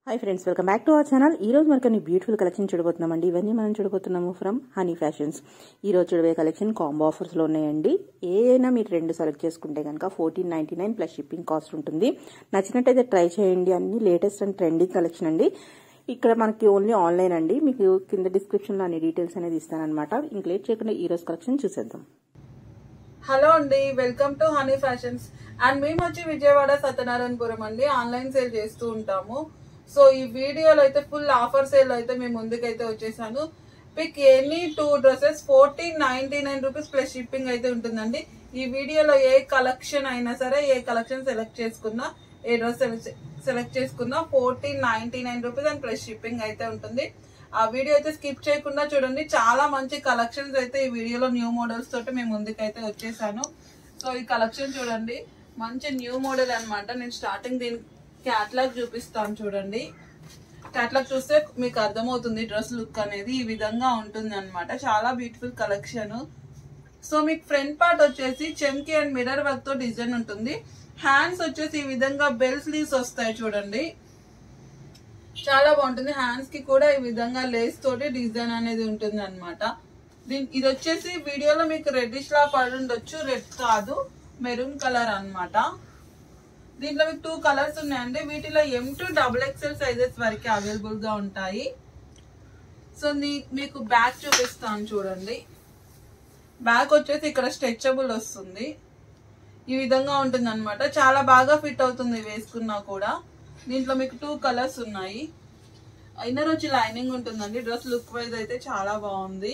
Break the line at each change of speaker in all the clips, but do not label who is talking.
hi friends welcome back to our channel ఈ రోజు మనకి బ్యూటిఫుల్ కలెక్షన్ చూడబోతున్నామండి ఇవన్నీ మనం చూడబోతున్నాము ఫ్రమ్ హనీ ఫ్యాషన్స్ ఈ రోజు చూడబోయే కలెక్షన్ కాంబో ఆఫర్స్లో ఉన్నాయండి ఏదైనా మీరు రెండు సెలెక్ట్ చేసుకుంటే కనుక fourteen ninety nine plus shipping cost ఉంటుంది నచ్చినట్టయితే ట్రై చేయండి అన్ని లేటెస్ట్ అండ్ ట్రెండింగ్ కలెక్షన్ అండి ఇక్కడ మనకి ఓన్లీ ఆన్లైన్ అండి మీకు కింద డిస్క్రిప్షన్లో అన్ని డీటెయిల్స్ అనేది ఇస్తానన్నమాట ఇంక లేట్ చేయకుండా ఈ రోజు కలెక్షన్ చూసేద్దాం
హలో అండి welcome to honey fashions and మేము వచ్చి విజయవాడ సత్యనారాయణపురం అండి ఆన్లైన్ సేల్ చేస్తూ ఉంటాము సో ఈ వీడియోలో అయితే ఫుల్ ఆఫర్ సేల్ అయితే మేము ముందుకైతే వచ్చేసాను pick any two dresses fourteen ninety nine rupees plus shipping అయితే ఉంటుందండి ఈ వీడియోలో ఏ కలెక్షన్ అయినా సరే ఏ కలెక్షన్ సెలెక్ట్ చేసుకున్నా ఏ డ్రెస్ సెలెక్ట్ చేసుకున్నా fourteen ninety nine rupees and plus shipping అయితే ఉంటుంది ఆ వీడియో అయితే స్కిప్ చేయకుండా చూడండి చాలా మంచి కలెక్షన్స్ అయితే ఈ వీడియోలో న్యూ మోడల్స్ తోటి మేము ముందుకైతే వచ్చేసాను సో ఈ కలెక్షన్ చూడండి మంచి న్యూ మోడల్ అన్నమాట నేను స్టార్టింగ్ దీని క్యాట్లాగ్ చూపిస్తాను చూడండి క్యాట్లాగ్ చూస్తే మీకు అర్థమవుతుంది డ్రెస్ లుక్ అనేది ఈ విధంగా ఉంటుంది అనమాట చాలా బ్యూటిఫుల్ కలెక్షన్ సో మీకు ఫ్రంట్ పార్ట్ వచ్చేసి చెమ్కి అండ్ మిర్రర్ వర్క్ తో డిజైన్ ఉంటుంది హ్యాండ్స్ వచ్చేసి ఈ విధంగా బెల్ స్లీవ్స్ వస్తాయి చూడండి చాలా బాగుంటుంది హ్యాండ్స్ కి కూడా ఈ విధంగా లేస్ తోటి డిజైన్ అనేది ఉంటుంది అనమాట ఇది వచ్చేసి వీడియోలో మీకు రెడ్డిష్ లా పడి ఉండొచ్చు రెడ్ కాదు మెరూన్ కలర్ అన్నమాట దీంట్లో మీకు టూ కలర్స్ ఉన్నాయండి వీటిలో M to double XL sizes వరకు అవైలబుల్ గా ఉంటాయి సో మీకు బ్యాక్ చూపిస్తాను చూడండి బ్యాక్ వచ్చేసి ఇక్కడ స్ట్రెచబుల్ వస్తుంది ఈ విధంగా ఉంటుంది అనమాట చాలా బాగా ఫిట్ అవుతుంది వేసుకున్నా కూడా దీంట్లో మీకు టూ కలర్స్ ఉన్నాయి ఇన్నర్ వచ్చి లైనింగ్ ఉంటుందండి డ్రెస్ లుక్ వైజ్ అయితే చాలా బాగుంది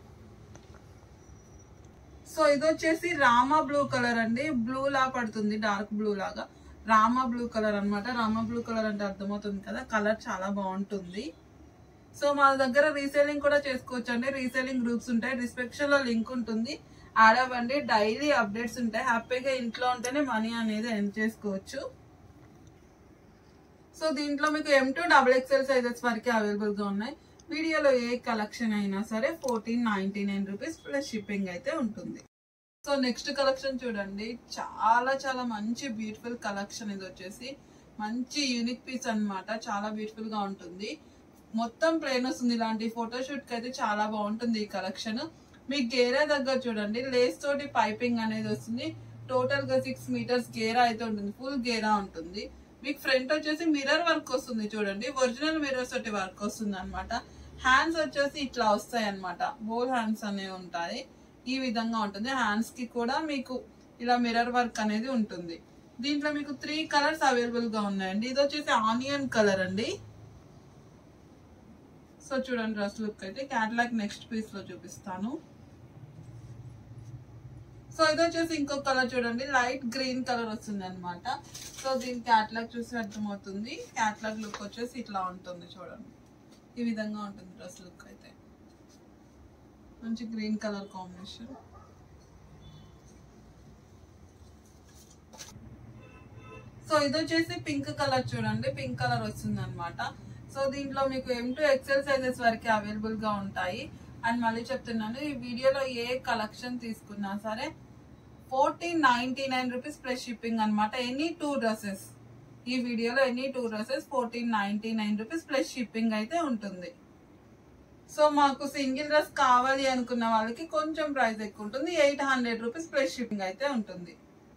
సో ఇది వచ్చేసి రామా బ్లూ కలర్ అండి బ్లూ లా పడుతుంది డార్క్ బ్లూ లాగా రామా బ్లూ కలర్ అనమాట రామా బ్లూ కలర్ అంటే అర్థమవుతుంది కదా కలర్ చాలా బాగుంటుంది సో మా దగ్గర రీసేలింగ్ కూడా చేసుకోవచ్చు అండి రీసేలింగ్ గ్రూప్స్ ఉంటాయి డిస్క్రిప్షన్ లో లింక్ ఉంటుంది యాడ్ అవ్వండి డైలీ అప్డేట్స్ ఉంటాయి హ్యాపీగా ఇంట్లో ఉంటేనే మనీ అనేది ఎర్న్ చేసుకోవచ్చు సో దీంట్లో మీకు M to double XL sizes వరకు అవైలబుల్ గా ఉన్నాయి వీడియోలో ఏ కలెక్షన్ అయినా సరే fourteen ninety nine rupees plus shipping అయితే ఉంటుంది సో నెక్స్ట్ కలెక్షన్ చూడండి చాలా చాలా మంచి బ్యూటిఫుల్ కలెక్షన్ ఇది వచ్చేసి మంచి యూనిక్ పీస్ అన్నమాట చాలా బ్యూటిఫుల్ గా ఉంటుంది మొత్తం ప్లేన్ వస్తుంది ఇలాంటి ఫోటోషూట్ కి అయితే చాలా బాగుంటుంది ఈ కలెక్షన్ మీకు గేరా దగ్గర చూడండి లేస్ తోటి పైపింగ్ అనేది వస్తుంది టోటల్ గా సిక్స్ మీటర్స్ గేరా అయితే ఉంటుంది ఫుల్ గేరా ఉంటుంది మీకు ఫ్రంట్ వచ్చేసి మిర్రర్ వర్క్ వస్తుంది చూడండి ఒరిజినల్ మిర్రర్స్ తోటి వర్క్ వస్తుంది అనమాట హ్యాండ్స్ వచ్చేసి ఇట్లా వస్తాయి అనమాట బోల్ హ్యాండ్స్ అనేవి ఉంటాయి ఈ విధంగా ఉంటుంది హ్యాండ్స్ కి కూడా మీకు ఇలా మిర్రర్ వర్క్ అనేది ఉంటుంది దీంట్లో మీకు త్రీ కలర్స్ అవైలబుల్ గా ఉన్నాయండి ఇది వచ్చేసి ఆనియన్ కలర్ అండి సో చూడండి డ్రెస్ లుక్ అయితే క్యాట్లాగ్ నెక్స్ట్ పీస్ లో చూపిస్తాను సో ఇది వచ్చేసి ఇంకొక కలర్ చూడండి లైట్ గ్రీన్ కలర్ వస్తుంది అనమాట సో దీని క్యాట్లాగ్ చూసి అర్థమవుతుంది క్యాట్లాగ్ లుక్ వచ్చేసి ఇట్లా ఉంటుంది చూడండి ఈ విధంగా ఉంటుంది డ్రెస్ లుక్ అయితే మంచి గ్రీన్ కలర్ కాంబినేషన్ సో ఇది వచ్చేసి పింక్ కలర్ చూడండి పింక్ కలర్ వస్తుంది అనమాట సో దీంట్లో మీకు ఎం టు ఎక్సెల్ సైజెస్ వరకు అవైలబుల్ గా ఉంటాయి అండ్ మళ్ళీ చెప్తున్నాను ఈ వీడియోలో ఏ కలెక్షన్ తీసుకున్నా సరే fourteen ninety nine rupees plus shipping అనమాట ఎనీ టూ డ్రెస్సెస్ ఈ వీడియోలో any two dresses fourteen ninety nine rupees plus shipping అయితే ఉంటుంది సో మాకు సింగిల్ డ్రెస్ కావాలి అనుకున్న వాళ్ళకి కొంచెం ప్రైస్ ఎక్కువ ఉంటుంది eight hundred rupees plus shipping అయితే ఉంటుంది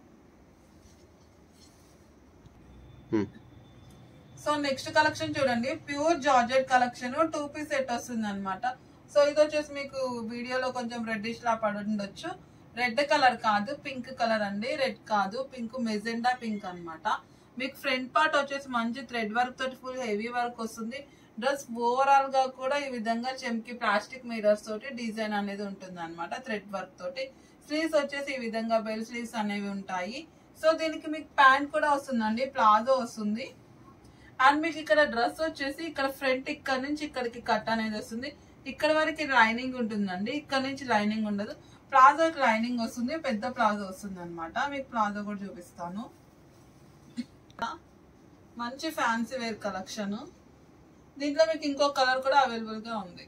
సో నెక్స్ట్ కలెక్షన్ చూడండి pure georgette collection two piece set వస్తుంది అనమాట సో ఇది వచ్చేసి మీకు వీడియోలో కొంచెం రెడ్డిష్ లా పడి ఉండొచ్చు రెడ్ కలర్ కాదు పింక్ కలర్ అండి రెడ్ కాదు పింక్ మెజెండా పింక్ అనమాట మీకు ఫ్రంట్ పార్ట్ వచ్చేసి మంచి థ్రెడ్ వర్క్ తోటి ఫుల్ హెవీ వర్క్ వస్తుంది డ్రెస్ ఓవరాల్ గా కూడా ఈ విధంగా చెంకి ప్లాస్టిక్ మిరర్స్ తోటి డిజైన్ అనేది ఉంటుంది అనమాట థ్రెడ్ వర్క్ తోటి స్లీవ్స్ వచ్చేసి ఈ విధంగా బెల్ స్లీవ్స్ అనేవి ఉంటాయి సో దీనికి మీకు ప్యాంట్ కూడా వస్తుందండి ప్లాజో వస్తుంది అండ్ మీకు ఇక్కడ డ్రెస్ వచ్చేసి ఇక్కడ ఫ్రంట్ ఇక్కడ నుంచి ఇక్కడికి కట్ అనేది వస్తుంది ఇక్కడ వరకు లైనింగ్ ఉంటుందండి ఇక్కడ నుంచి లైనింగ్ ఉండదు ప్లాజోకి లైనింగ్ వస్తుంది పెద్ద ప్లాజో వస్తుంది అనమాట మీకు ప్లాజో కూడా చూపిస్తాను మంచి ఫ్యాన్సీ వేర్ కలెక్షన్ దీంట్లో మీకు ఇంకో కలర్ కూడా అవైలబుల్ గా ఉంది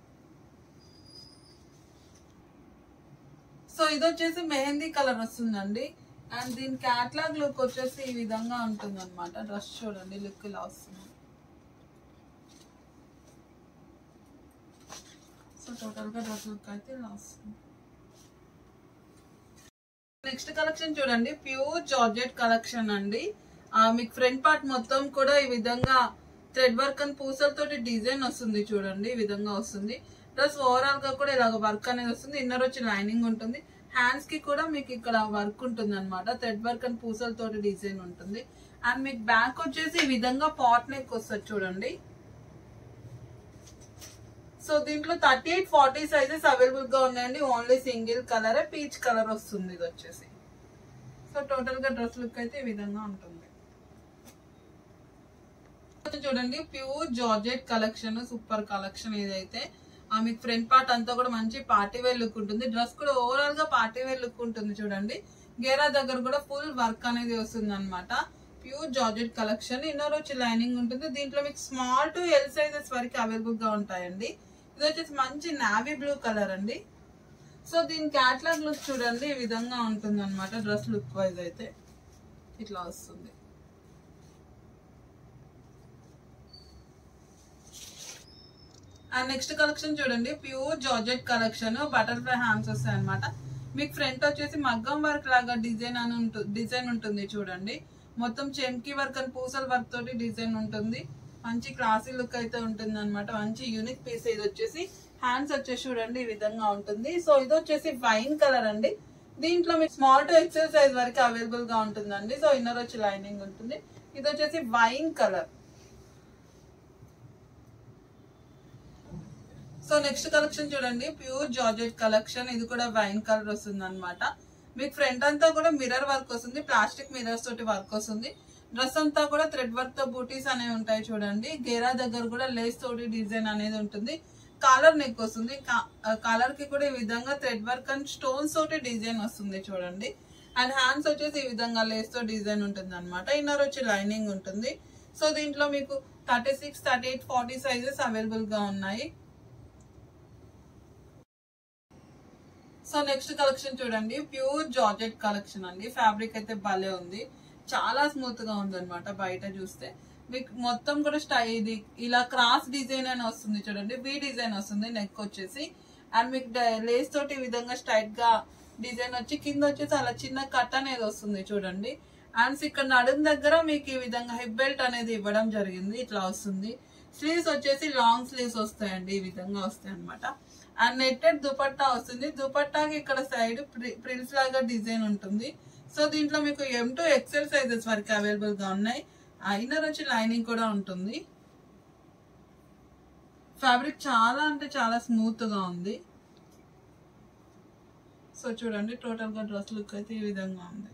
సో ఇది వచ్చేసి మెహందీ కలర్ వస్తుందండి అండ్ దీని క్యాట్లాగ్ లుక్ వచ్చేసి ఈ విధంగా ఉంటుంది అనమాట డ్రెస్ చూడండి లుక్ ఇలా వస్తుంది టోటల్ గా డ్రెస్ లుక్ అయితే ఇలా వస్తుంది నెక్స్ట్ కలెక్షన్ చూడండి ప్యూర్ జార్జెట్ కలెక్షన్ అండి ఆ, మీకు ఫ్రంట్ పార్ట్ మొత్తం కూడా ఈ విధంగా థ్రెడ్ వర్క్ అండ్ పూసలతోటి డిజైన్ వస్తుంది చూడండి ఈ విధంగా వస్తుంది ప్లస్ ఓవరాల్ గా కూడా ఇలాగ వర్క్ అనేది వస్తుంది ఇన్నర్ వచ్చి లైనింగ్ ఉంటుంది హ్యాండ్స్ కి కూడా మీకు ఇక్కడ వర్క్ ఉంటుంది అనమాట థ్రెడ్ వర్క్ అండ్ పూసలతోటి డిజైన్ ఉంటుంది అండ్ మీకు బ్యాక్ వచ్చేసి ఈ విధంగా పాట్ నెక్ వస్తుంది చూడండి సో దీంట్లో thirty eight forty sizes available గా ఉన్నాయండి only single colour peach colour వస్తుంది ఇది వచ్చేసి సో టోటల్ గా డ్రెస్ లుక్ అయితే ఈ విధంగా ఉంటుంది చూడండి pure georgette collection super collection ఇదైతే ఆ మీకు ఫ్రంట్ పార్ట్ అంతా కూడా మంచి పార్టీ వేర్ లుక్ ఉంటుంది డ్రెస్ కూడా ఓవరాల్ గా పార్టీ వేర్ లుక్ ఉంటుంది చూడండి గేరా దగ్గర కూడా ఫుల్ వర్క్ అనేది వస్తుంది అనమాట ప్యూర్ జార్జెట్ కలెక్షన్ ఇన్నర్ వచ్చి లైనింగ్ ఉంటుంది దీంట్లో మీకు స్మాల్ టు ఎల్ సైజెస్ వరకు అవైలబుల్ గా ఉంటాయండి ఇది వచ్చేసి మంచి నావీ బ్లూ కలర్ అండి సో దీని క్యాట్లాగ్ లుక్ చూడండి ఈ విధంగా ఉంటుంది అనమాట డ్రెస్ లుక్ వైజ్ అయితే ఇట్లా వస్తుంది అండ్ నెక్స్ట్ కలెక్షన్ చూడండి pure georgette collection butterfly hands వస్తాయి అనమాట మీకు ఫ్రంట్ వచ్చేసి మగ్గం వర్క్ లాగా డిజైన్ అని ఉంటుంది డిజైన్ ఉంటుంది చూడండి మొత్తం చెంకి వర్క్ అని పూసల వర్క్ తోటి డిజైన్ ఉంటుంది మంచి క్లాసీ లుక్ అయితే ఉంటుంది అనమాట మంచి యూనిక్ పీస్ ఇది వచ్చేసి హ్యాండ్స్ వచ్చేసి చూడండి ఈ విధంగా ఉంటుంది సో ఇది వచ్చేసి వైన్ కలర్ అండి దీంట్లో మీకు స్మాల్ టు ఎక్సెల్ సైజ్ వరకు అవైలబుల్ గా ఉంటుందండి సో ఇన్నర్ వచ్చి లైనింగ్ ఉంటుంది ఇది వచ్చేసి wine colour so next collection చూడండి ప్యూర్ జార్జెట్ కలెక్షన్ ఇది కూడా వైన్ కలర్ వస్తుంది అనమాట మీకు ఫ్రంట్ అంతా కూడా మిర్రర్ వర్క్ వస్తుంది ప్లాస్టిక్ మిర్రర్స్ తోటి వర్క్ వస్తుంది డ్రెస్ అంతా కూడా థ్రెడ్ వర్క్ తో బూటీస్ అనేవి ఉంటాయి చూడండి గేరా దగ్గర కూడా లేస్ తోటి డిజైన్ అనేది ఉంటుంది కాలర్ నెక్ వస్తుంది కాలర్ కి కూడా ఈ విధంగా థ్రెడ్ వర్క్ అండ్ స్టోన్స్ తోటి డిజైన్ వస్తుంది చూడండి అండ్ హ్యాండ్స్ వచ్చేసి ఈ విధంగా లేస్ తో డిజైన్ ఉంటుంది అనమాట ఇన్నర్ వచ్చి లైనింగ్ ఉంటుంది సో దీంట్లో మీకు thirty six thirty eight forty sizes available గా ఉన్నాయి సో నెక్స్ట్ కలెక్షన్ చూడండి ప్యూర్ జార్జెట్ కలెక్షన్ అండి ఫ్యాబ్రిక్ అయితే భలే ఉంది చాలా స్మూత్ గా ఉంది అనమాట బయట చూస్తే మీకు మొత్తం కూడా స్టై ఇది ఇలా క్రాస్ డిజైన్ అని వస్తుంది చూడండి బీ డిజైన్ వస్తుంది నెక్ వచ్చేసి అండ్ మీకు లేస్ తోటి ఈ విధంగా స్ట్రైట్ గా డిజైన్ వచ్చి కింద వచ్చేసి అలా చిన్న కట్ అనేది వస్తుంది చూడండి అండ్ ఇక్కడ నడుం దగ్గర మీకు ఈ విధంగా హిప్ బెల్ట్ అనేది ఇవ్వడం జరిగింది ఇట్లా వస్తుంది స్లీవ్స్ వచ్చేసి లాంగ్ స్లీవ్స్ వస్తాయండి ఈ విధంగా వస్తాయి అనమాట అండ్ నెట్టెడ్ దుపట్టా వస్తుంది దుపట్టాకి ఇక్కడ సైడ్ ప్రిల్స్ లాగా డిజైన్ ఉంటుంది సో దీంట్లో మీకు ఎం టు ఎక్సెల్ సైజెస్ వరకు అవైలబుల్ గా ఉన్నాయి ఇన్నర్ వచ్చి లైనింగ్ కూడా ఉంటుంది ఫ్యాబ్రిక్ చాలా అంటే చాలా స్మూత్ గా ఉంది సో చూడండి టోటల్ గా డ్రెస్ లుక్ అయితే ఈ విధంగా ఉంది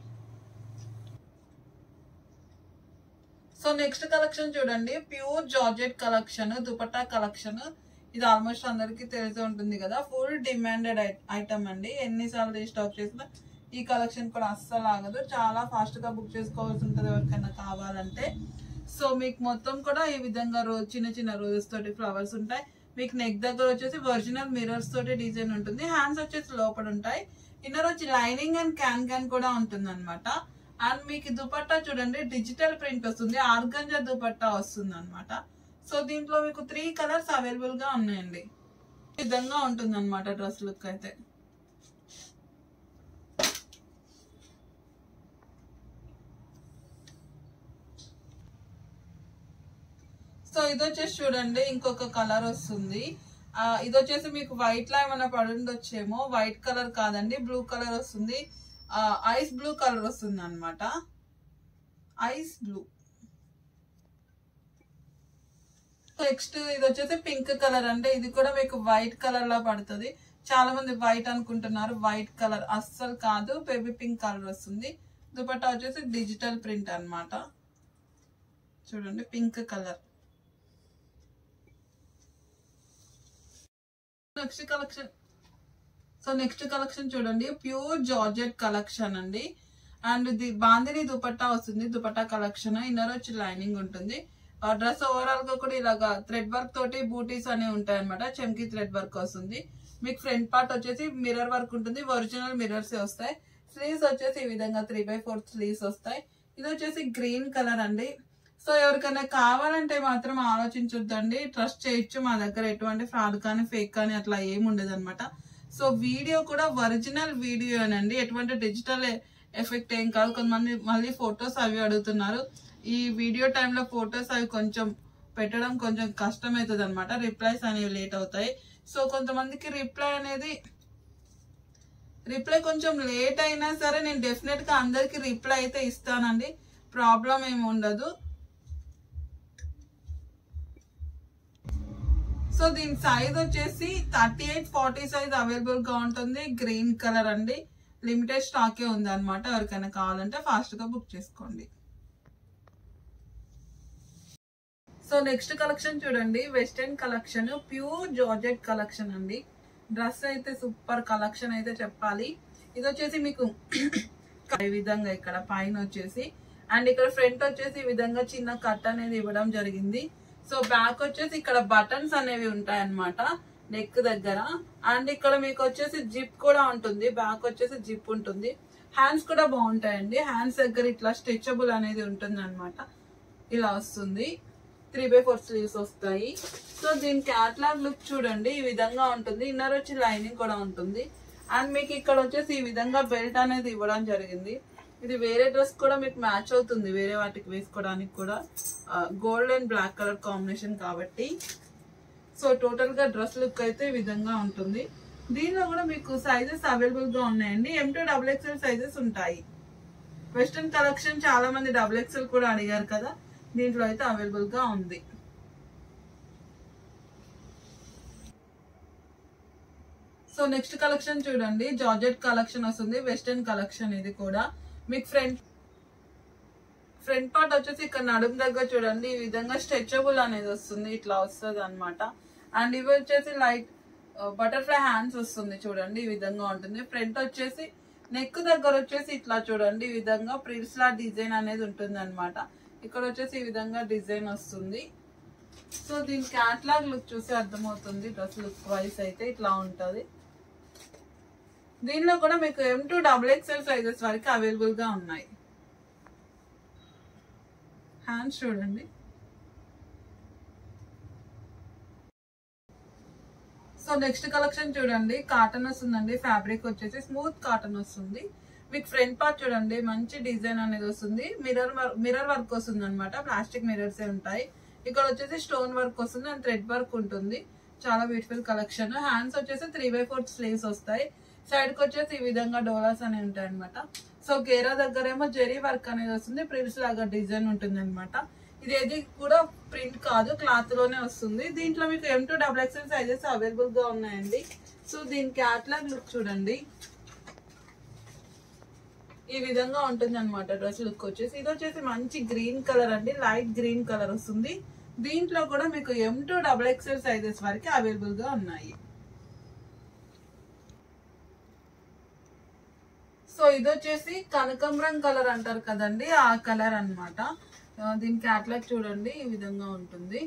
సో నెక్స్ట్ కలెక్షన్ చూడండి pure georgette collection dupatta collection ఇది ఆల్మోస్ట్ అందరికి తెలిసే ఉంటుంది కదా ఫుల్ డిమాండెడ్ ఐటమ్ అండి ఎన్నిసార్లు రీస్టాక్ చేసినా ఈ కలెక్షన్ కూడా అస్సలు ఆగదు చాలా ఫాస్ట్ గా బుక్ చేసుకోవాల్సి ఉంటుంది ఎవరికైనా కావాలంటే సో మీకు మొత్తం కూడా ఈ విధంగా రోజు చిన్న చిన్న రోజెస్ తోటి ఫ్లవర్స్ ఉంటాయి మీకు నెక్ దగ్గర వచ్చేసి ఒరిజినల్ మిరర్స్ తోటి డిజైన్ ఉంటుంది హ్యాండ్స్ వచ్చేసి లోపల ఉంటాయి ఇన్నర్ వచ్చి లైనింగ్ అండ్ క్యాన్ క్యాన్ కూడా ఉంటుంది అనమాట అండ్ మీకు దుపట్టా చూడండి డిజిటల్ ప్రింట్ వస్తుంది ఆర్గంజా దుపట్టా వస్తుంది అనమాట సో దీంట్లో మీకు త్రీ కలర్స్ అవైలబుల్ గా ఉన్నాయండి ఈ విధంగా ఉంటుంది అనమాట డ్రెస్ లుక్ అయితే సో ఇది వచ్చేసి చూడండి ఇంకొక కలర్ వస్తుంది ఆ, ఇది వచ్చేసి మీకు వైట్ లా ఏమైనా పడుండొచ్చేమో వైట్ కలర్ కాదండి బ్లూ కలర్ వస్తుంది ఐస్ బ్లూ కలర్ వస్తుంది అనమాట ఐస్ బ్లూ నెక్స్ట్ ఇది వచ్చేసి పింక్ కలర్ అంటే ఇది కూడా మీకు వైట్ కలర్ లా పడుతుంది చాలా మంది వైట్ అనుకుంటున్నారు వైట్ కలర్ అస్సలు కాదు బేబీ పింక్ కలర్ వస్తుంది దుపట్టా వచ్చేసి డిజిటల్ ప్రింట్ అన్నమాట చూడండి pink colour next collection so next collection చూడండి ప్యూర్ జార్జెట్ కలెక్షన్ అండి అండ్ ఇది బాందిని దుపట్టా వస్తుంది దుపట్టా కలెక్షన్ ఇన్నర్ వచ్చి లైనింగ్ ఉంటుంది ఆ డ్రెస్ ఓవరాల్ గా కూడా ఇలాగా థ్రెడ్ వర్క్ తోటి బూటీస్ అనేవి ఉంటాయి అనమాట చెంకి థ్రెడ్ వర్క్ వస్తుంది మీకు ఫ్రంట్ పార్ట్ వచ్చేసి మిర్రర్ వర్క్ ఉంటుంది ఒరిజినల్ మిర్రర్స్ వస్తాయి స్లీవ్స్ వచ్చేసి ఈ విధంగా త్రీ బై ఫోర్ స్లీవ్స్ వస్తాయి ఇది వచ్చేసి గ్రీన్ కలర్ అండి సో ఎవరికైనా కావాలంటే మాత్రం ఆలోచించొద్దండి ట్రస్ట్ చేయొచ్చు మా దగ్గర ఎటువంటి ఫ్రాడ్ కానీ ఫేక్ కానీ అట్లా ఏమి ఉండదు అనమాట సో వీడియో కూడా ఒరిజినల్ వీడియోనండి ఎటువంటి డిజిటల్ ఎఫెక్ట్ ఏం కాదు కొంతమంది మళ్ళీ ఫొటోస్ అవి అడుగుతున్నారు ఈ వీడియో టైంలో ఫొటోస్ అవి కొంచెం పెట్టడం కొంచెం కష్టమవుతుంది అనమాట రిప్లైస్ అనేవి లేట్ అవుతాయి సో కొంతమందికి రిప్లై అనేది రిప్లై కొంచెం లేట్ అయినా సరే నేను డెఫినెట్ గా అందరికి రిప్లై అయితే ఇస్తానండి ప్రాబ్లం ఏమి ఉండదు సో దీని సైజ్ వచ్చేసి thirty eight forty size available గా ఉంటుంది గ్రీన్ కలర్ అండి లిమిటెడ్ స్టాకే ఉంది అనమాట ఎవరికైనా కావాలంటే ఫాస్ట్ గా బుక్ చేసుకోండి సో నెక్స్ట్ కలెక్షన్ చూడండి western collection pure georgette collection అండి డ్రెస్ అయితే సూపర్ కలెక్షన్ అయితే చెప్పాలి ఇది వచ్చేసి మీకు ఈ విధంగా ఇక్కడ పైన వచ్చేసి అండ్ ఇక్కడ ఫ్రంట్ వచ్చేసి ఈ విధంగా చిన్న కట్ అనేది ఇవ్వడం జరిగింది సో బ్యాక్ వచ్చేసి ఇక్కడ బటన్స్ అనేవి ఉంటాయి అన్నమాట నెక్ దగ్గర అండ్ ఇక్కడ మీకు వచ్చేసి జిప్ కూడా ఉంటుంది బ్యాక్ వచ్చేసి జిప్ ఉంటుంది హ్యాండ్స్ కూడా బాగుంటాయండి హ్యాండ్స్ దగ్గర ఇట్లా స్ట్రెచబుల్ అనేది ఉంటుంది అనమాట ఇలా వస్తుంది త్రీ బై ఫోర్ స్లీవ్స్ వస్తాయి సో దీని క్యాట్లాగ్ లుక్ చూడండి ఈ విధంగా ఉంటుంది ఇన్నర్ వచ్చి లైనింగ్ కూడా ఉంటుంది అండ్ మీకు ఇక్కడ వచ్చేసి ఈ విధంగా బెల్ట్ అనేది ఇవ్వడం జరిగింది ఇది వేరే డ్రెస్ కూడా మీకు మ్యాచ్ అవుతుంది వేరే వాటికి వేసుకోవడానికి కూడా gold and black colour combination కాబట్టి సో టోటల్ గా డ్రెస్ లుక్ అయితే ఈ విధంగా ఉంటుంది దీనిలో కూడా మీకు సైజెస్ అవైలబుల్ గా ఉన్నాయండి M to double XL sizes ఉంటాయి వెస్ట్రన్ కలెక్షన్ చాలా మంది డబుల్ ఎక్స్ఎల్ కూడా అడిగారు కదా దీంట్లో అయితే అవైలబుల్ గా ఉంది సో నెక్స్ట్ కలెక్షన్ చూడండి జార్జెట్ కలెక్షన్ వస్తుంది వెస్టర్న్ కలెక్షన్ ఇది కూడా మీకు ఫ్రంట్ ఫ్రంట్ పార్ట్ వచ్చేసి ఇక్కడ నడుము దగ్గర చూడండి ఈ విధంగా స్ట్రెచబుల్ అనేది వస్తుంది ఇట్లా వస్తుంది అనమాట అండ్ ఇవి వచ్చేసి లైట్ బటర్ఫ్లై హ్యాండ్స్ వస్తుంది చూడండి ఈ విధంగా ఉంటుంది ఫ్రంట్ వచ్చేసి నెక్ దగ్గర వచ్చేసి ఇట్లా చూడండి ఈ విధంగా ప్రిల్స్లా డిజైన్ అనేది ఉంటుంది అనమాట ఇక్కడ వచ్చేసి ఈ విధంగా డిజైన్ వస్తుంది సో దీని క్యాట్లాగ్ లుక్ చూసి అర్థమవుతుంది డ్రెస్ లుక్ వైస్ అయితే ఇట్లా ఉంటది దీనిలో కూడా మీకు M to double XL sizes వరకు అవైలబుల్ గా ఉన్నాయి హ్యాండ్స్ చూడండి సో నెక్స్ట్ కలెక్షన్ చూడండి కాటన్ వస్తుందండి ఫ్యాబ్రిక్ వచ్చేసి స్మూత్ కాటన్ వస్తుంది మీకు ఫ్రంట్ పార్ట్ చూడండి మంచి డిజైన్ అనేది వస్తుంది మిర్రర్ మిర్రర్ వర్క్ వస్తుంది అనమాట ప్లాస్టిక్ మిర్రర్స్ ఉంటాయి ఇక్కడ వచ్చేసి స్టోన్ వర్క్ వస్తుంది అండ్ థ్రెడ్ వర్క్ ఉంటుంది చాలా బ్యూటిఫుల్ కలెక్షన్ హ్యాండ్స్ వచ్చేసి త్రీ బై ఫోర్ స్లీవ్స్ వస్తాయి సైడ్ కి వచ్చేసి ఈ విధంగా డోలాస్ అనేవి ఉంటాయి అనమాట సో గేరా దగ్గర ఏమో జెరీ వర్క్ అనేది వస్తుంది ప్రిల్స్ లాగా డిజైన్ ఉంటుంది అనమాట ఇది ఏది కూడా ప్రింట్ కాదు క్లాత్ లోనే వస్తుంది దీంట్లో మీకు M to double XL sizes available గా ఉన్నాయండి సో దీని క్యాట్లాగ్ లుక్ చూడండి ఈ విధంగా ఉంటుంది అనమాట డ్రెస్ లుక్ వచ్చేసి ఇది వచ్చేసి మంచి గ్రీన్ కలర్ అండి లైట్ గ్రీన్ కలర్ వస్తుంది దీంట్లో కూడా మీకు M to double XL sizes వరకు అవైలబుల్ గా ఉన్నాయి సో ఇది వచ్చేసి కనకంబరం కలర్ అంటారు కదండి ఆ కలర్ అన్నమాట ఆ, దీని క్యాట్లాగ్ చూడండి ఈ విధంగా ఉంటుంది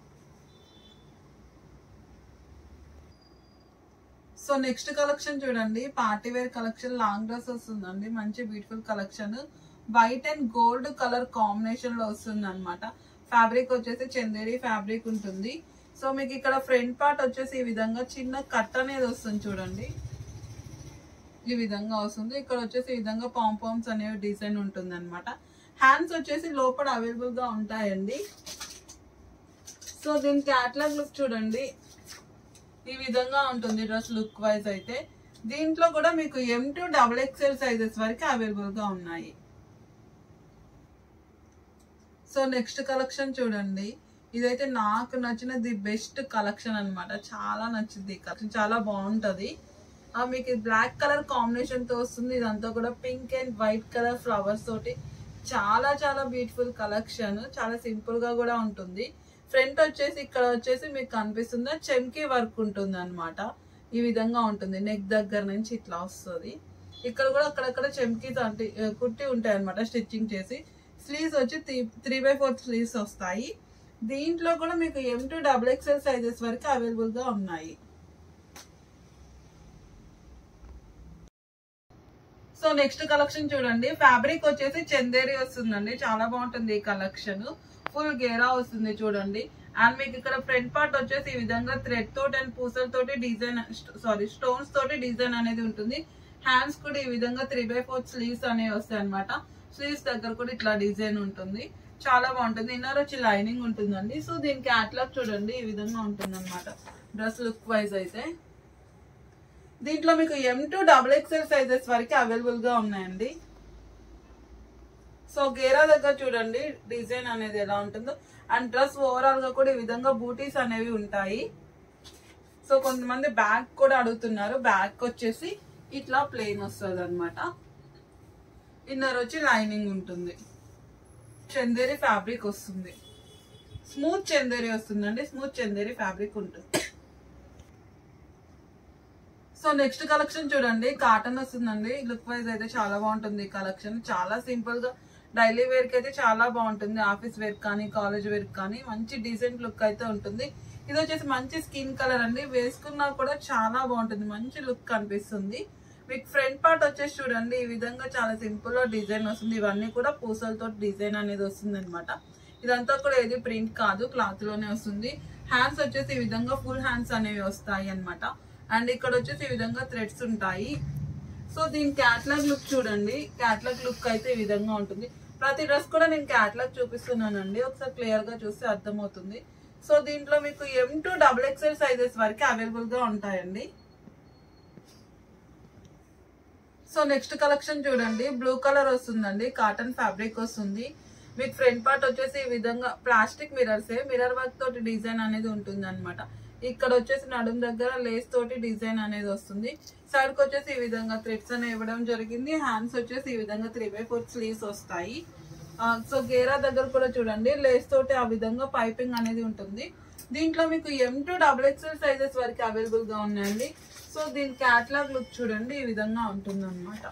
సో నెక్స్ట్ కలెక్షన్ చూడండి party wear collection long dress వస్తుందండి మంచి beautiful collection white and gold colour combination లో వస్తుంది అనమాట ఫ్యాబ్రిక్ వచ్చేసి చందేరి ఫ్యాబ్రిక్ ఉంటుంది సో మీకు ఇక్కడ ఫ్రంట్ పార్ట్ వచ్చేసి ఈ విధంగా చిన్న కట్ అనేది వస్తుంది చూడండి ఈ విధంగా వస్తుంది ఇక్కడ వచ్చేసి ఈ విధంగా పాంపామ్స్ అనేవి డిజైన్ ఉంటుంది అనమాట హ్యాండ్స్ వచ్చేసి లోపల అవైలబుల్ గా ఉంటాయండి సో దీని క్యాట్లాగ్ లుక్ చూడండి ఈ విధంగా ఉంటుంది డ్రెస్ లుక్ వైజ్ అయితే దీంట్లో కూడా మీకు M to double XL sizes వరకు అవైలబుల్ గా ఉన్నాయి సో నెక్స్ట్ కలెక్షన్ చూడండి ఇదైతే నాకు నచ్చిన ది బెస్ట్ కలెక్షన్ అన్నమాట చాలా నచ్చింది ఈ కలెక్షన్ చాలా బాగుంటది ఆ మీకు బ్లాక్ కలర్ కాంబినేషన్ తో వస్తుంది ఇదంతా కూడా pink and white colour flowers తోటి చాలా చాలా బ్యూటిఫుల్ కలెక్షన్ చాలా సింపుల్ గా కూడా ఉంటుంది ఫ్రంట్ వచ్చేసి ఇక్కడ వచ్చేసి మీకు కనిపిస్తుందా చెమ్కీ వర్క్ ఉంటుంది అనమాట ఈ విధంగా ఉంటుంది నెక్ దగ్గర నుంచి ఇట్లా వస్తుంది ఇక్కడ కూడా అక్కడక్కడ చెమ్కీ తంటి కుట్టి ఉంటాయి అనమాట స్టిచ్చింగ్ చేసి స్లీవ్స్ వచ్చి three three by fourth sleeves వస్తాయి దీంట్లో కూడా మీకు M to double XL sizes వరకు అవైలబుల్ గా ఉన్నాయి సో నెక్స్ట్ కలెక్షన్ చూడండి ఫ్యాబ్రిక్ వచ్చేసి చందేరి వస్తుందండి చాలా బాగుంటుంది ఈ కలెక్షన్ ఫుల్ గేరా వస్తుంది చూడండి అండ్ మీకు ఇక్కడ ఫ్రంట్ పార్ట్ వచ్చేసి ఈ విధంగా థ్రెడ్ తోటి అండ్ పూసల తోటి డిజైన్ సారీ స్టోన్స్ తోటి డిజైన్ అనేది ఉంటుంది హ్యాండ్స్ కూడా ఈ విధంగా త్రీ బై ఫోర్ స్లీవ్స్ అనేవి వస్తాయి అనమాట స్లీవ్స్ దగ్గర కూడా ఇట్లా డిజైన్ ఉంటుంది చాలా బాగుంటుంది ఇన్నర్ వచ్చి లైనింగ్ ఉంటుందండి సో దీని క్యాట్లాగ్ చూడండి ఈ విధంగా ఉంటుంది అనమాట డ్రెస్ లుక్ వైజ్ అయితే దీంట్లో మీకు M to double XL sizes వరకు అవైలబుల్ గా ఉన్నాయండి సో గేరా దగ్గర చూడండి డిజైన్ అనేది ఎలా ఉంటుందో అండ్ డ్రెస్ ఓవరాల్ గా కూడా ఈ విధంగా బూటీస్ అనేవి ఉంటాయి సో కొంతమంది బ్యాగ్ కూడా అడుగుతున్నారు బ్యాగ్ వచ్చేసి ఇట్లా ప్లెయిన్ వస్తుంది అనమాట ఇన్నర్ వచ్చి లైనింగ్ ఉంటుంది చందేరి ఫ్యాబ్రిక్ వస్తుంది స్మూత్ చందేరి వస్తుందండి స్మూత్ చందేరి ఫ్యాబ్రిక్ ఉంటుంది సో నెక్స్ట్ కలెక్షన్ చూడండి కాటన్ వస్తుందండి లుక్ వైజ్ అయితే చాలా బాగుంటుంది ఈ కలెక్షన్ చాలా సింపుల్ గా డైలీ వేర్ కి అయితే చాలా బాగుంటుంది ఆఫీస్ వేర్ కానీ కాలేజ్ వేర్ కానీ మంచి డీసెంట్ లుక్ అయితే ఉంటుంది ఇది వచ్చేసి మంచి స్కిన్ కలర్ అండి వేసుకున్నా కూడా చాలా బాగుంటుంది మంచి లుక్ కనిపిస్తుంది మీకు ఫ్రంట్ పార్ట్ వచ్చేసి చూడండి ఈ విధంగా చాలా సింపుల్ గా డిజైన్ వస్తుంది ఇవన్నీ కూడా పూసలతో డిజైన్ అనేది వస్తుంది అనమాట ఇదంతా కూడా ఏది ప్రింట్ కాదు క్లాత్ లోనే వస్తుంది హ్యాండ్స్ వచ్చేసి ఈ విధంగా ఫుల్ హ్యాండ్స్ అనేవి వస్తాయి అన్నమాట అండ్ ఇక్కడ వచ్చేసి ఈ విధంగా థ్రెడ్స్ ఉంటాయి సో దీని క్యాట్లాగ్ లుక్ చూడండి క్యాట్లాగ్ లుక్ అయితే ఈ విధంగా ఉంటుంది ప్రతి డ్రెస్ కూడా నేను క్యాట్లాగ్ చూపిస్తున్నానండి ఒకసారి క్లియర్ గా చూస్తే అర్థమవుతుంది సో దీంట్లో మీకు M to double XL sizes వరకు అవైలబుల్ గా ఉంటాయండి సో నెక్స్ట్ కలెక్షన్ చూడండి బ్లూ కలర్ వస్తుందండి కాటన్ ఫ్యాబ్రిక్ వస్తుంది మీకు ఫ్రంట్ పార్ట్ వచ్చేసి ఈ విధంగా ప్లాస్టిక్ మిరర్స్ మిరర్ వర్క్ తోటి డిజైన్ అనేది ఉంటుంది అనమాట ఇక్కడ వచ్చేసి నడుం దగ్గర లేస్ తోటి డిజైన్ అనేది వస్తుంది సైడ్ కి వచ్చేసి ఈ విధంగా థ్రెడ్స్ అనేవి ఇవ్వడం జరిగింది హ్యాండ్స్ వచ్చేసి ఈ విధంగా త్రీ బై ఫోర్ స్లీవ్స్ వస్తాయి సో గేరా దగ్గర కూడా చూడండి లేస్ తోటి ఆ విధంగా పైపింగ్ అనేది ఉంటుంది దీంట్లో మీకు M to double XL sizes వరకు అవైలబుల్ గా ఉన్నాయండి సో దీని క్యాట్లాగ్ లుక్ చూడండి ఈ విధంగా ఉంటుంది అనమాట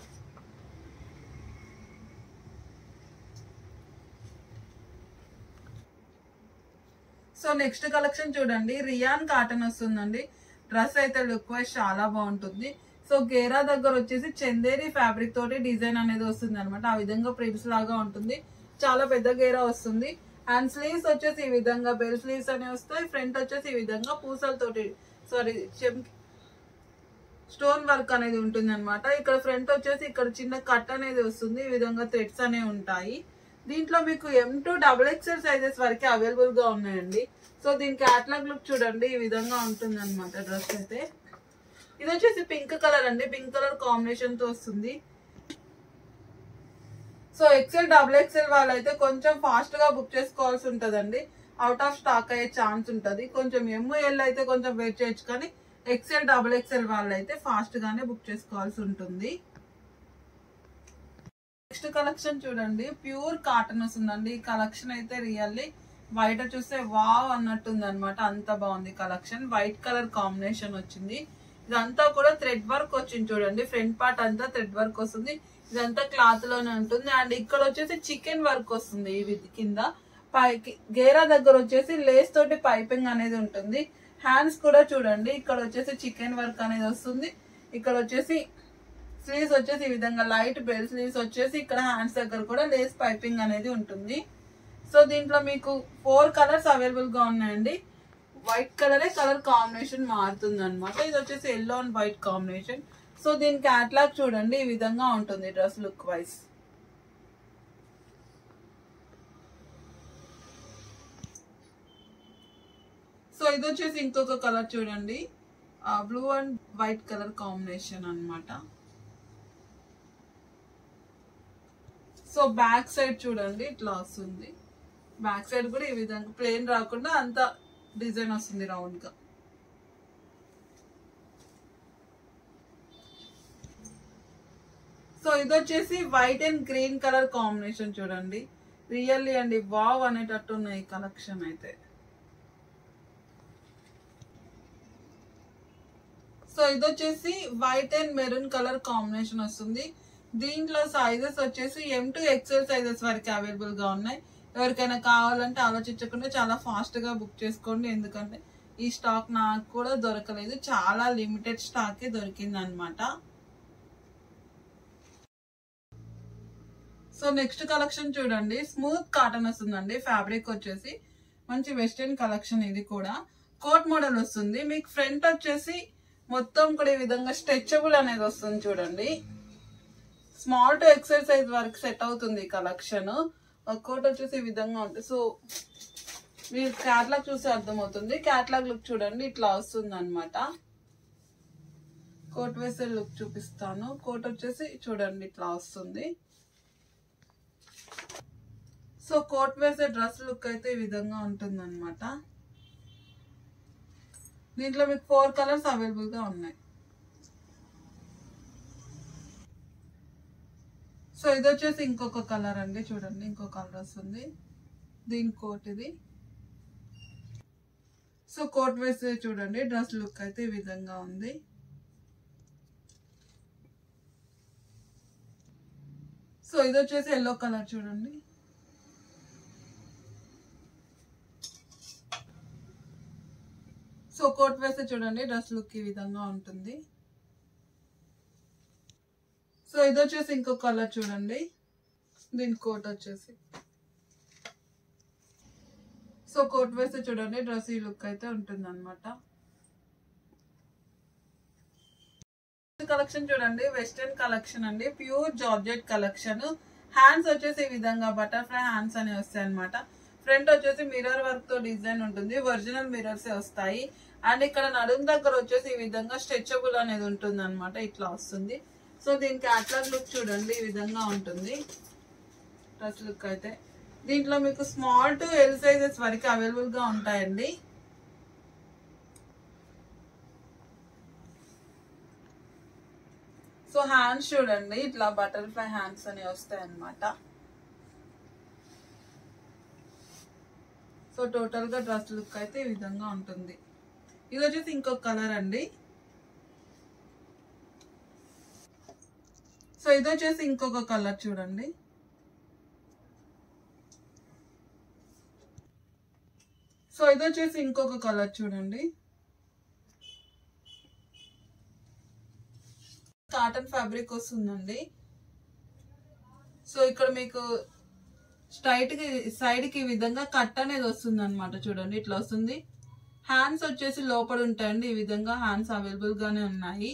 సో నెక్స్ట్ కలెక్షన్ చూడండి రియాన్ కాటన్ వస్తుందండి డ్రెస్ అయితే లుక్ వైజ్ చాలా బాగుంటుంది సో గేరా దగ్గర వచ్చేసి చందేరి ఫ్యాబ్రిక్ తోటి డిజైన్ అనేది వస్తుంది అనమాట ఆ విధంగా ప్రిమ్స్ లాగా ఉంటుంది చాలా పెద్ద గేరా వస్తుంది అండ్ స్లీవ్స్ వచ్చేసి ఈ విధంగా బెల్ స్లీవ్స్ అనేవి వస్తాయి ఫ్రంట్ వచ్చేసి ఈ విధంగా పూసలతోటి సారీ స్టోన్ వర్క్ అనేది ఉంటుంది అనమాట ఇక్కడ ఫ్రంట్ వచ్చేసి ఇక్కడ చిన్న కట్ అనేది వస్తుంది ఈ విధంగా థ్రెడ్స్ అనేవి ఉంటాయి దీంట్లో మీకు M to double XL sizes వరకు అవైలబుల్ గా ఉన్నాయండి సో దీని క్యాట్లాగ్ లుక్ చూడండి ఈ విధంగా ఉంటుంది అనమాట డ్రెస్ అయితే ఇది వచ్చేసి పింక్ కలర్ అండి పింక్ కలర్ కాంబినేషన్ తో వస్తుంది సో ఎక్సెల్ డబుల్ ఎక్సెల్ వాళ్ళైతే కొంచెం ఫాస్ట్ గా బుక్ చేసుకోవాల్సి ఉంటదండి అవుట్ ఆఫ్ స్టాక్ అయ్యే ఛాన్స్ ఉంటది కొంచెం ఎంఎల్ అయితే కొంచెం వెయిట్ చేయొచ్చు కానీ ఎక్సెల్ డబుల్ ఎక్సెల్ వాళ్ళైతే ఫాస్ట్ గానే బుక్ చేసుకోవాల్సి ఉంటుంది నెక్స్ట్ కలెక్షన్ చూడండి ప్యూర్ కాటన్ వస్తుందండి ఈ కలెక్షన్ అయితే రియల్లీ బయట చూస్తే వావ్ అన్నట్టుంది అనమాట అంత బాగుంది కలెక్షన్ వైట్ కలర్ కాంబినేషన్ వచ్చింది ఇదంతా కూడా థ్రెడ్ వర్క్ వచ్చింది చూడండి ఫ్రంట్ పార్ట్ అంతా థ్రెడ్ వర్క్ వస్తుంది ఇదంతా క్లాత్ లోనే ఉంటుంది అండ్ ఇక్కడ వచ్చేసి చికెన్ వర్క్ వస్తుంది ఇవి కింద పైకి గేరా దగ్గర వచ్చేసి లేస్ తోటి పైపింగ్ అనేది ఉంటుంది హ్యాండ్స్ కూడా చూడండి ఇక్కడ వచ్చేసి చికెన్ వర్క్ అనేది వస్తుంది ఇక్కడ వచ్చేసి స్లీవ్స్ వచ్చేసి ఈ విధంగా లైట్ బెల్ స్లీవ్స్ వచ్చేసి ఇక్కడ హ్యాండ్స్ దగ్గర కూడా లేస్ పైపింగ్ అనేది ఉంటుంది సో దీంట్లో మీకు ఫోర్ కలర్స్ అవైలబుల్ గా ఉన్నాయండి వైట్ కలరే కలర్ కాంబినేషన్ మారుతుంది అనమాట ఇది వచ్చేసి yellow and white combination so దీని క్యాట్లాగ్ చూడండి ఈ విధంగా ఉంటుంది డ్రెస్ లుక్ వైజ్ సో ఇది వచ్చేసి ఇంకొక కలర్ చూడండి blue and white colour combination అన్నమాట సో బ్యాక్ సైడ్ చూడండి ఇట్లా వస్తుంది బ్యాక్ సైడ్ కూడా ఈ విధంగా ప్లేన్ రాకుండా అంత డిజైన్ వస్తుంది రౌండ్ గా సో ఇది వచ్చేసి white and green colour combination చూడండి రియల్లీ అండి వావ్ అనేటట్టు ఉన్నాయి కలెక్షన్ అయితే సో ఇది వచ్చేసి white and maroon colour combination వస్తుంది దీంట్లో సైజెస్ వచ్చేసి ఎం టు ఎక్సెల్ సైజెస్ వరకు అవైలబుల్ గా ఉన్నాయి ఎవరికైనా కావాలంటే ఆలోచించకుండా చాలా ఫాస్ట్ గా బుక్ చేసుకోండి ఎందుకంటే ఈ స్టాక్ నాకు కూడా దొరకలేదు చాలా లిమిటెడ్ స్టాక్ దొరికింది అనమాట సో నెక్స్ట్ కలెక్షన్ చూడండి స్మూత్ కాటన్ వస్తుందండి ఫ్యాబ్రిక్ వచ్చేసి మంచి వెస్టర్న్ కలెక్షన్ ఇది కూడా కోట్ మోడల్ వస్తుంది మీకు ఫ్రంట్ వచ్చేసి మొత్తం కూడా ఈ విధంగా స్ట్రెచబుల్ అనేది వస్తుంది చూడండి స్మాల్ టు ఎక్సర్సైజ్ వరకు సెట్ అవుతుంది ఈ కలెక్షన్ కోట్ వచ్చేసి ఈ విధంగా ఉంటుంది సో మీరు క్యాట్లాగ్ చూసి అర్థమవుతుంది క్యాట్లాగ్ లుక్ చూడండి ఇట్లా వస్తుంది అనమాట కోట్ వేసే లుక్ చూపిస్తాను కోట్ వచ్చేసి చూడండి ఇట్లా వస్తుంది సో కోట్ వేసే డ్రెస్ లుక్ అయితే ఈ విధంగా ఉంటుంది అనమాట దీంట్లో మీకు ఫోర్ కలర్స్ అవైలబుల్ గా ఉన్నాయి సో ఇది వచ్చేసి ఇంకొక కలర్ అండి చూడండి ఇంకో కలర్ వస్తుంది దీని కోట్ ఇది సో కోట్ వేస్తే చూడండి డ్రెస్ లుక్ అయితే ఈ విధంగా ఉంది సో ఇది వచ్చేసి ఎల్లో కలర్ చూడండి సో కోట్ వేస్తే చూడండి డ్రెస్ లుక్ ఈ విధంగా ఉంటుంది సో ఇది వచ్చేసి ఇంకో కలర్ చూడండి దీని కోట్ వచ్చేసి సో కోట్ వేస్తే చూడండి డ్రెస్ ఈ లుక్ అయితే ఉంటుంది అనమాట కలెక్షన్ చూడండి వెస్టర్న్ కలెక్షన్ అండి ప్యూర్ జార్జెట్ కలెక్షన్ హ్యాండ్స్ వచ్చేసి ఈ విధంగా బటర్ఫ్లై హ్యాండ్స్ అని వస్తాయి అనమాట ఫ్రంట్ వచ్చేసి మిర్రర్ వర్క్ తో డిజైన్ ఉంటుంది ఒరిజినల్ మిర్రర్స్ వస్తాయి అండ్ ఇక్కడ నడుము దగ్గర వచ్చేసి ఈ విధంగా స్ట్రెచబుల్ అనేది ఉంటుంది అనమాట ఇట్లా వస్తుంది సో దీనికి అట్లాగ్ లుక్ చూడండి ఈ విధంగా ఉంటుంది డ్రెస్ లుక్ అయితే దీంట్లో మీకు స్మాల్ టు ఎల్ సైజెస్ వరకు అవైలబుల్ గా ఉంటాయండి సో హ్యాండ్స్ చూడండి ఇట్లా బటర్ఫ్లై హ్యాండ్స్ అని వస్తాయి అన్నమాట సో టోటల్ గా డ్రెస్ లుక్ అయితే ఈ విధంగా ఉంటుంది ఇది వచ్చేసి ఇంకొక కలర్ అండి సో ఇది వచ్చేసి ఇంకొక కలర్ చూడండి సో ఇది వచ్చేసి ఇంకొక కలర్ చూడండి కాటన్ ఫ్యాబ్రిక్ వస్తుందండి సో ఇక్కడ మీకు స్ట్రైట్ కి సైడ్ కి ఈ విధంగా కట్ అనేది వస్తుంది అనమాట చూడండి ఇట్లా వస్తుంది హ్యాండ్స్ వచ్చేసి లోపల ఉంటాయండి ఈ విధంగా హ్యాండ్స్ అవైలబుల్ గానే ఉన్నాయి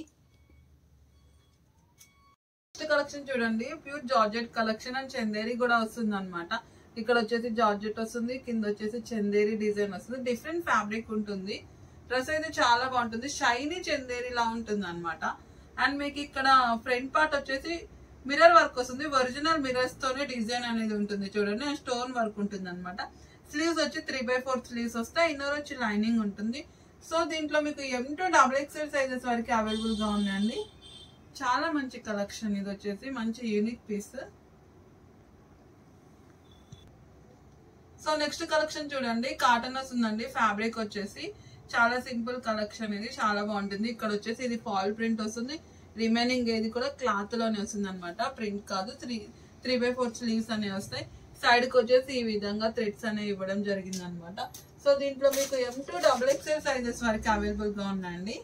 నెక్స్ట్ కలెక్షన్ చూడండి pure georgette collection and Chanderi కూడా వస్తుంది అనమాట ఇక్కడ వచ్చేసి జార్జెట్ వస్తుంది కింద వచ్చేసి చందేరి డిజైన్ వస్తుంది డిఫరెంట్ ఫ్యాబ్రిక్ ఉంటుంది డ్రెస్ అయితే చాలా బాగుంటుంది షైనీ చందేరి లా ఉంటుంది అనమాట అండ్ మీకు ఇక్కడ ఫ్రంట్ పార్ట్ వచ్చేసి మిర్రర్ వర్క్ వస్తుంది ఒరిజినల్ మిర్రర్స్ తోనే డిజైన్ అనేది ఉంటుంది చూడండి స్టోన్ వర్క్ ఉంటుంది అనమాట స్లీవ్స్ వచ్చి త్రీ బై ఫోర్ స్లీవ్స్ వస్తాయి ఇన్నర్ వచ్చి లైనింగ్ ఉంటుంది సో దీంట్లో మీకు M to double XL sizes వరకు అవైలబుల్ గా ఉన్నాయండి చాలా మంచి కలెక్షన్ ఇది వచ్చేసి మంచి unique piece so next collection చూడండి కాటన్ వస్తుందండి ఫ్యాబ్రిక్ వచ్చేసి చాలా సింపుల్ కలెక్షన్ ఇది చాలా బాగుంటుంది ఇక్కడ వచ్చేసి ఇది ఫాల్ ప్రింట్ వస్తుంది రిమైనింగ్ ఏది కూడా క్లాత్ లోనే వస్తుంది అనమాట ప్రింట్ కాదు three three by four sleeves అనేవి వస్తాయి సైడ్ కి వచ్చేసి ఈ విధంగా థ్రెడ్స్ అనేవి ఇవ్వడం జరిగింది అనమాట సో దీంట్లో మీకు M to double XL sizes వరకు అవైలబుల్ గా ఉన్నాయండి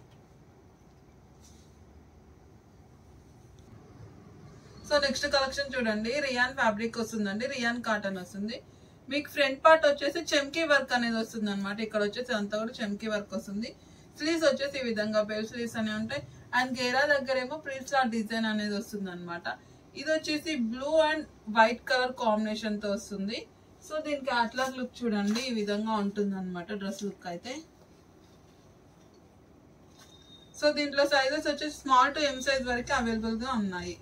సో నెక్స్ట్ కలెక్షన్ చూడండి రియాన్ ఫ్యాబ్రిక్ వస్తుందండి రియాన్ కాటన్ వస్తుంది మీకు ఫ్రంట్ పార్ట్ వచ్చేసి చెమ్కీ వర్క్ అనేది వస్తుంది అనమాట ఇక్కడ వచ్చేసి అంతా కూడా చెమ్కీ వర్క్ వస్తుంది స్లీవ్స్ వచ్చేసి ఈ విధంగా బెల్ స్లీవ్స్ అనేవి ఉంటాయి అండ్ గేరా దగ్గర ఏమో ప్రిన్స్ లా డిజైన్ అనేది వస్తుంది అనమాట ఇది వచ్చేసి blue and white colour combination తో వస్తుంది సో దీనికి అట్లాగ్ లుక్ చూడండి ఈ విధంగా ఉంటుంది అనమాట డ్రెస్ లుక్ అయితే సో దీంట్లో సైజెస్ వచ్చేసి స్మాల్ టు ఎం సైజ్ వరకు అవైలబుల్ గా ఉన్నాయి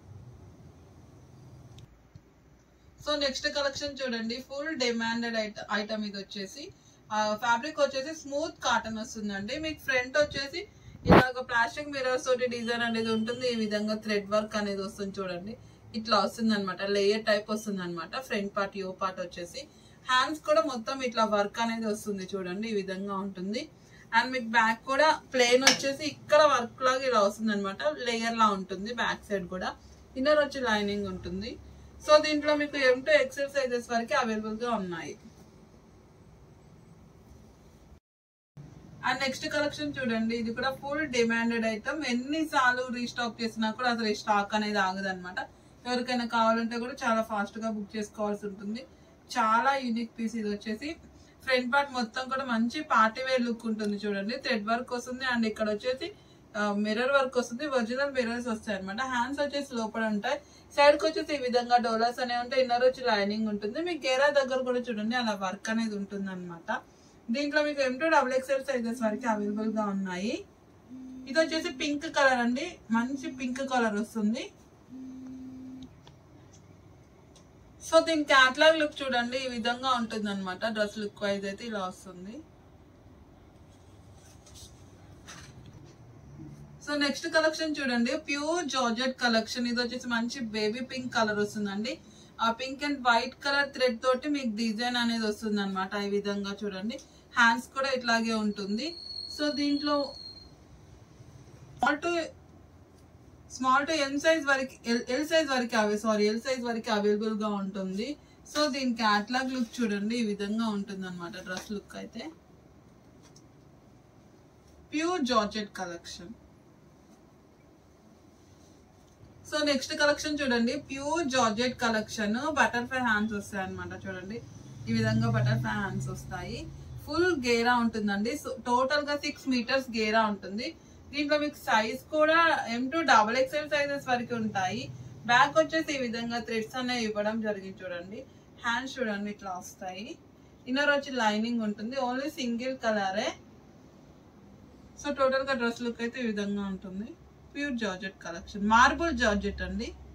సో నెక్స్ట్ కలెక్షన్ చూడండి ఫుల్ డిమాండెడ్ ఐటమ్ ఇది వచ్చేసి ఫ్యాబ్రిక్ వచ్చేసి స్మూత్ కాటన్ వస్తుందండి మీకు ఫ్రంట్ వచ్చేసి ఇలాగ ప్లాస్టిక్ మిరర్స్ తోటి డిజైన్ అనేది ఉంటుంది ఈ విధంగా థ్రెడ్ వర్క్ అనేది వస్తుంది చూడండి ఇట్లా వస్తుంది అనమాట లేయర్ టైప్ వస్తుంది అనమాట ఫ్రంట్ పార్ట్ యో పార్ట్ వచ్చేసి హ్యాండ్స్ కూడా మొత్తం ఇట్లా వర్క్ అనేది వస్తుంది చూడండి ఈ విధంగా ఉంటుంది అండ్ మీకు బ్యాక్ కూడా ప్లేన్ వచ్చేసి ఇక్కడ వర్క్ లాగా ఇలా వస్తుంది అనమాట లేయర్ లా ఉంటుంది బ్యాక్ సైడ్ కూడా ఇన్నర్ వచ్చి లైనింగ్ ఉంటుంది సో దీంట్లో మీకు ఎం టు ఎక్సెల్ సైజెస్ వరకు అవైలబుల్ గా ఉన్నాయి అండ్ నెక్స్ట్ కలెక్షన్ చూడండి ఇది కూడా ఫుల్ డిమాండెడ్ ఐటమ్ ఎన్నిసార్లు రీస్టాక్ చేసినా కూడా అసలు ఈ స్టాక్ అనేది ఆగదు అనమాట ఎవరికైనా కావాలంటే కూడా చాలా ఫాస్ట్ గా బుక్ చేసుకోవాల్సి ఉంటుంది చాలా యూనిక్ పీస్ ఇది వచ్చేసి ఫ్రంట్ పార్ట్ మొత్తం కూడా మంచి పార్టీ వేర్ లుక్ ఉంటుంది చూడండి థ్రెడ్ వర్క్ వస్తుంది అండ్ ఇక్కడ వచ్చేసి మిర్రర్ వర్క్ వస్తుంది ఒరిజినల్ మిర్రర్స్ వస్తాయి అనమాట హ్యాండ్స్ వచ్చేసి లోపల ఉంటాయి సైడ్ కి వచ్చేసి ఈ విధంగా డోలర్స్ అనేవి ఉంటాయి ఇన్నర్ వచ్చి లైనింగ్ ఉంటుంది మీకు గేరా దగ్గర కూడా చూడండి అలా వర్క్ అనేది ఉంటుంది అనమాట దీంట్లో మీకు M to double XL sizes వరకు అవైలబుల్ గా ఉన్నాయి ఇది వచ్చేసి పింక్ కలర్ అండి మంచి పింక్ కలర్ వస్తుంది సో దీని క్యాట్లాగ్ లుక్ చూడండి ఈ విధంగా ఉంటుంది అనమాట డ్రెస్ లుక్ వైజ్ అయితే ఇలా వస్తుంది సో నెక్స్ట్ కలెక్షన్ చూడండి ప్యూర్ జార్జెట్ కలెక్షన్ ఇది వచ్చేసి మంచి బేబీ పింక్ కలర్ వస్తుందండి ఆ pink and white colour thread తోటి మీకు డిజైన్ అనేది వస్తుంది అనమాట ఈ విధంగా చూడండి హ్యాండ్స్ కూడా ఇట్లాగే ఉంటుంది సో దీంట్లో small to small to M size వరకు ఎల్ సైజ్ వరకు అవే సారీ ఎల్ సైజ్ వరకు అవైలబుల్ గా ఉంటుంది సో దీని క్యాట్లాగ్ లుక్ చూడండి ఈ విధంగా ఉంటుంది అనమాట డ్రెస్ లుక్ అయితే pure georgette collection so next collection చూడండి pure georgette collection butterfly hands వస్తాయి అనమాట చూడండి ఈ విధంగా బటర్ఫ్లై హ్యాండ్స్ వస్తాయి ఫుల్ గేరా ఉంటుందండి సో టోటల్ గా సిక్స్ మీటర్స్ గేరా ఉంటుంది దీంట్లో మీకు సైజ్ కూడా M to double XL sizes వరకు ఉంటాయి బ్యాక్ వచ్చేసి ఈ విధంగా థ్రెడ్స్ అనేవి ఇవ్వడం జరిగింది చూడండి హ్యాండ్స్ చూడండి ఇట్లా వస్తాయి ఇన్నర్ వచ్చి లైనింగ్ ఉంటుంది ఓన్లీ సింగిల్ కలరే సో టోటల్ గా డ్రెస్ లుక్ అయితే ఈ విధంగా ఉంటుంది pure georgette collection marble georgette అండి